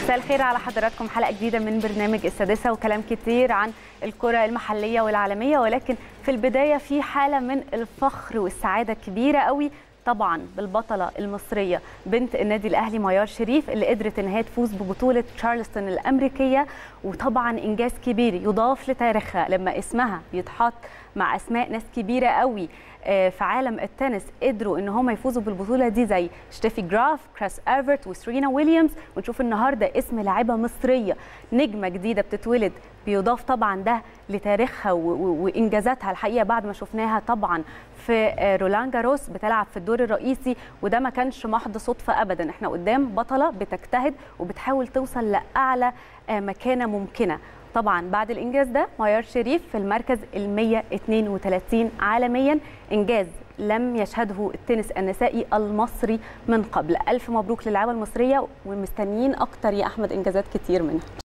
مساء الخير على حضراتكم حلقه جديده من برنامج السادسه وكلام كتير عن الكره المحليه والعالميه ولكن في البدايه في حاله من الفخر والسعاده الكبيره قوي طبعا بالبطله المصريه بنت النادي الاهلي ميار شريف اللي قدرت ان هي تفوز ببطوله تشارلستون الامريكيه وطبعا انجاز كبير يضاف لتاريخها لما اسمها يتحط مع اسماء ناس كبيره قوي في عالم التنس قدروا ان هم يفوزوا بالبطوله دي زي شتيفي جراف كريس ايفرت وسرينا ويليامز ونشوف النهارده اسم لاعبه مصريه نجمه جديده بتتولد بيضاف طبعا ده لتاريخها وانجازاتها الحقيقه بعد ما شفناها طبعا في رولان جاروس بتلعب في الدور الرئيسي وده ما كانش محض صدفه ابدا احنا قدام بطله بتجتهد وبتحاول توصل لاعلى مكانه ممكنه طبعا بعد الانجاز ده ميار شريف في المركز ال 132 عالميا انجاز لم يشهده التنس النسائي المصري من قبل الف مبروك للعبه المصريه ومستنيين اكتر يا احمد انجازات كتير منها